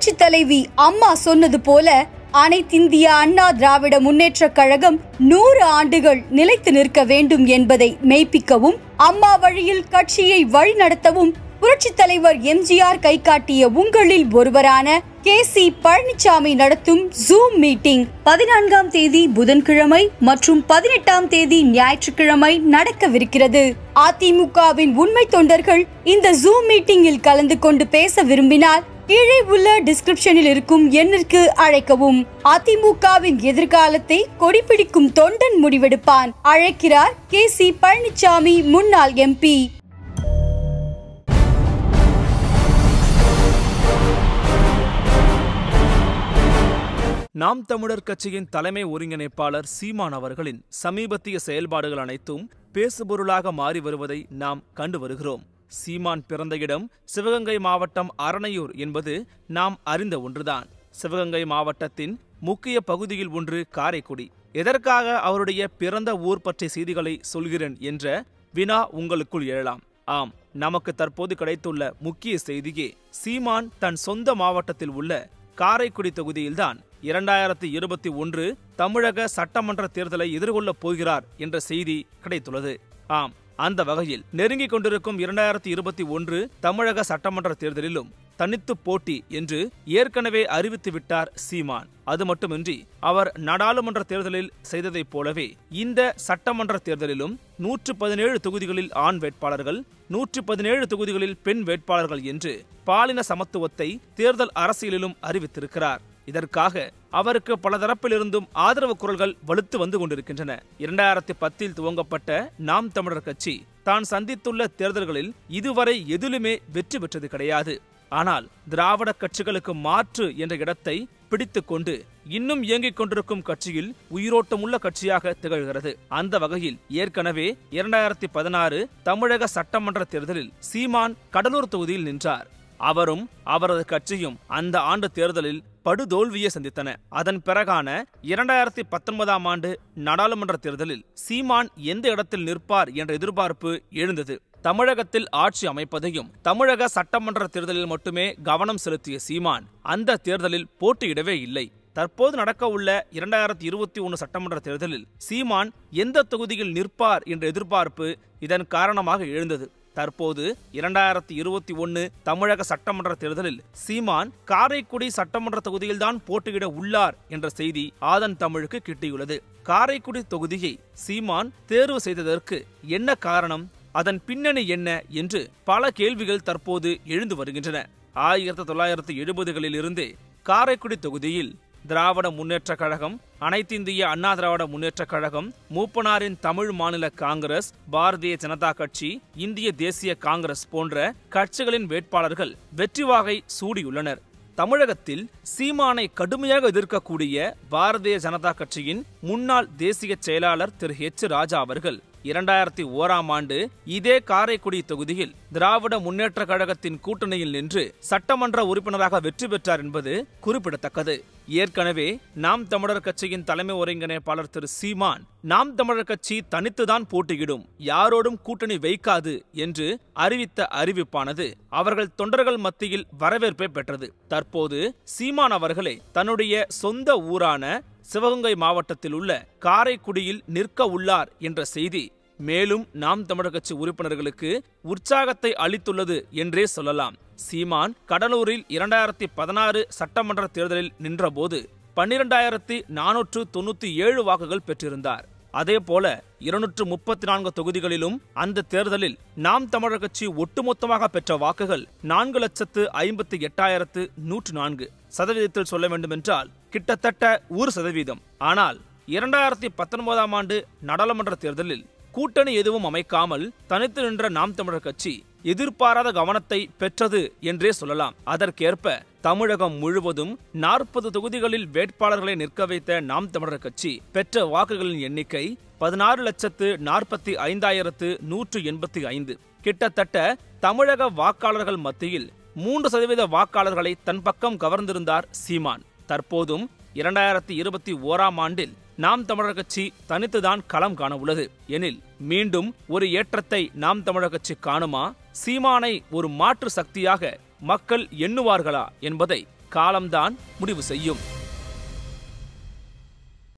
புரட்சி தலைவி அம்மா சொன்னது போல அனைத்திந்திய அண்ணா திராவிட முன்னேற்றக் கழகம் நூறு ஆண்டுகள் நிலைத்து நிற்க வேண்டும் என்பதை மெய்ப்பிக்கவும் அம்மா வழியில் கட்சியை வழிநடத்தவும் புரட்சி தலைவர் எம்ஜிஆர் கை காட்டிய உங்களில் ஒருவரான கே சி பழனிசாமி நடத்தும் ஜூம் மீட்டிங் பதினான்காம் தேதி புதன்கிழமை மற்றும் பதினெட்டாம் தேதி ஞாயிற்றுக்கிழமை நடக்கவிருக்கிறது அதிமுகவின் உண்மை தொண்டர்கள் இந்த ஜூம் மீட்டிங்கில் கலந்து கொண்டு பேச விரும்பினால் கீழே உள்ள டிஸ்கிரிப்ஷனில் இருக்கும் எண்ணிற்கு அழைக்கவும் அதிமுகவின் எதிர்காலத்தை கொடிபிடிக்கும் தொண்டன் முடிவெடுப்பான் அழைக்கிறார் கே சி பழனிசாமி முன்னாள் எம்பி நாம் தமிழர் கட்சியின் தலைமை ஒருங்கிணைப்பாளர் சீமான் அவர்களின் சமீபத்திய செயல்பாடுகள் அனைத்தும் பேசுபொருளாக மாறி வருவதை நாம் கண்டு வருகிறோம் சீமான் பிறந்த இடம் சிவகங்கை மாவட்டம் அரணையூர் என்பது நாம் அறிந்த ஒன்றுதான் சிவகங்கை மாவட்டத்தின் முக்கிய பகுதியில் ஒன்று காரைக்குடி எதற்காக அவருடைய பிறந்த ஊர் பற்றிய செய்திகளை சொல்கிறேன் என்ற வினா உங்களுக்குள் எழலாம் ஆம் நமக்கு தற்போது கிடைத்துள்ள முக்கிய செய்தியே சீமான் தன் சொந்த மாவட்டத்தில் உள்ள காரைக்குடி தொகுதியில்தான் இரண்டாயிரத்தி இருபத்தி ஒன்று தமிழக சட்டமன்ற தேர்தலை எதிர்கொள்ளப் போகிறார் என்ற செய்தி கிடைத்துள்ளது ஆம் அந்த வகையில் நெருங்கிக் கொண்டிருக்கும் இரண்டாயிரத்தி இருபத்தி ஒன்று தமிழக சட்டமன்ற தேர்தலிலும் தனித்து போட்டி என்று ஏற்கனவே அறிவித்து விட்டார் சீமான் அது மட்டுமின்றி அவர் நாடாளுமன்ற தேர்தலில் செய்ததைப் போலவே இந்த சட்டமன்ற தேர்தலிலும் நூற்று பதினேழு தொகுதிகளில் ஆண் வேட்பாளர்கள் நூற்று பதினேழு தொகுதிகளில் பெண் வேட்பாளர்கள் என்று பாலின சமத்துவத்தை தேர்தல் அரசியலிலும் அறிவித்திருக்கிறார் இதற்காக அவருக்கு பல தரப்பிலிருந்தும் ஆதரவு குரல்கள் வலுத்து வந்து கொண்டிருக்கின்றன இரண்டாயிரத்தி பத்தில் துவங்கப்பட்ட நாம் தமிழர் கட்சி தான் சந்தித்துள்ள தேர்தல்களில் இதுவரை எதிலுமே வெற்றி பெற்றது கிடையாது ஆனால் திராவிட கட்சிகளுக்கு மாற்று என்ற இடத்தை பிடித்துக் கொண்டு இன்னும் இயங்கிக் கொண்டிருக்கும் கட்சியில் உயிரோட்டமுள்ள கட்சியாக திகழ்கிறது அந்த வகையில் ஏற்கனவே இரண்டாயிரத்தி பதினாறு தமிழக சட்டமன்ற தேர்தலில் சீமான் கடலூர் தொகுதியில் நின்றார் அவரும் அவரது கட்சியும் அந்த ஆண்டு தேர்தலில் படுதோல்வியை சந்தித்தன அதன் பிறகான இரண்டாயிரத்தி பத்தொன்பதாம் ஆண்டு நாடாளுமன்ற தேர்தலில் சீமான் எந்த இடத்தில் நிற்பார் என்ற எதிர்பார்ப்பு எழுந்தது தமிழகத்தில் ஆட்சி அமைப்பதையும் தமிழக சட்டமன்ற தேர்தலில் மட்டுமே கவனம் செலுத்திய சீமான் அந்த தேர்தலில் போட்டியிடவே இல்லை தற்போது நடக்க உள்ள இரண்டாயிரத்தி இருபத்தி ஒன்று சட்டமன்ற தேர்தலில் சீமான் எந்த தொகுதியில் நிற்பார் என்ற எதிர்பார்ப்பு இதன் காரணமாக எழுந்தது தற்போது இரண்டாயிரத்தி இருபத்தி ஒன்று தமிழக சட்டமன்ற தேர்தலில் சீமான் காரைக்குடி சட்டமன்ற தொகுதியில்தான் போட்டியிட உள்ளார் என்ற செய்தி ஆதன் தமிழுக்கு கிட்டியுள்ளது காரைக்குடி தொகுதியை சீமான் தேர்வு செய்ததற்கு என்ன காரணம் அதன் பின்னணி என்ன என்று பல கேள்விகள் தற்போது எழுந்து வருகின்றன ஆயிரத்தி தொள்ளாயிரத்தி எழுபதுகளில் இருந்தே காரைக்குடி தொகுதியில் திராவிட முன்னேற்றக் கழகம் அனைத்திந்திய அண்ணா திராவிட முன்னேற்றக் கழகம் மூப்பனாரின் தமிழ் மாநில காங்கிரஸ் பாரதிய ஜனதா கட்சி இந்திய தேசிய காங்கிரஸ் போன்ற கட்சிகளின் வேட்பாளர்கள் வெற்றி வாகை சூடியுள்ளனர் தமிழகத்தில் சீமானை கடுமையாக எதிர்க்கக்கூடிய பாரதிய ஜனதா கட்சியின் முன்னாள் தேசிய செயலாளர் திரு ஹெச் ராஜா அவர்கள் இரண்டாயிரத்தி ஓராம் ஆண்டு இதே காரைக்குடி தொகுதியில் திராவிட முன்னேற்ற கழகத்தின் கூட்டணியில் நின்று சட்டமன்ற உறுப்பினராக வெற்றி பெற்றார் என்பது குறிப்பிடத்தக்கது ஏற்கனவே நாம் தமிழர் கட்சியின் தலைமை ஒருங்கிணைப்பாளர் திரு சீமான் நாம் தமிழர் கட்சி தனித்துதான் போட்டியிடும் யாரோடும் கூட்டணி வைக்காது என்று அறிவித்த அறிவிப்பானது அவர்கள் தொண்டர்கள் மத்தியில் வரவேற்பை பெற்றது தற்போது சீமான் அவர்களே தன்னுடைய சொந்த ஊரான சிவகங்கை மாவட்டத்தில் உள்ள காரைக்குடியில் நிற்க உள்ளார் என்ற செய்தி மேலும் நாம் தமிழர் கட்சி உறுப்பினர்களுக்கு உற்சாகத்தை அளித்துள்ளது என்றே சொல்லலாம் சீமான் கடலூரில் இரண்டாயிரத்தி பதினாறு சட்டமன்ற தேர்தலில் நின்றபோது பன்னிரெண்டாயிரத்தி நானூற்று தொண்ணூத்தி ஏழு வாக்குகள் பெற்றிருந்தார் அதே போல இருநூற்று முப்பத்தி நான்கு தொகுதிகளிலும் அந்த தேர்தலில் நாம் தமிழர் கட்சி ஒட்டுமொத்தமாக பெற்ற வாக்குகள் நான்கு லட்சத்து ஐம்பத்தி எட்டாயிரத்து நூற்று நான்கு சதவீதத்தில் சொல்ல வேண்டுமென்றால் கிட்டத்தட்ட ஒரு சதவீதம் ஆனால் இரண்டாயிரத்தி பத்தொன்பதாம் ஆண்டு நாடாளுமன்ற தேர்தலில் கூட்டணி எதுவும் அமைக்காமல் தனித்து நின்ற நாம் தமிழர் கட்சி எதிர்பாராத கவனத்தை பெற்றது என்றே சொல்லலாம் அதற்கேற்ப தமிழகம் முழுவதும் நாற்பது தொகுதிகளில் வேட்பாளர்களை நிற்க வைத்த நாம் தமிழர் கட்சி பெற்ற வாக்குகளின் எண்ணிக்கை பதினாறு லட்சத்து நாற்பத்தி ஐந்தாயிரத்து நூற்று எண்பத்தி ஐந்து கிட்டத்தட்ட தமிழக வாக்காளர்கள் மத்தியில் மூன்று சதவீத வாக்காளர்களை தன் பக்கம் கவர்ந்திருந்தார் சீமான் தற்போதும் இரண்டாயிரத்தி இருபத்தி ஓராம் ஆண்டில் நாம் தமிழர் கட்சி தனித்துதான் களம் காண உள்ளது எனில் மீண்டும் ஒரு ஏற்றத்தை நாம் தமிழர் கட்சி காணுமா சீமானை ஒரு மாற்று சக்தியாக மக்கள் எண்ணுவார்களா என்பதை காலம்தான் முடிவு செய்யும்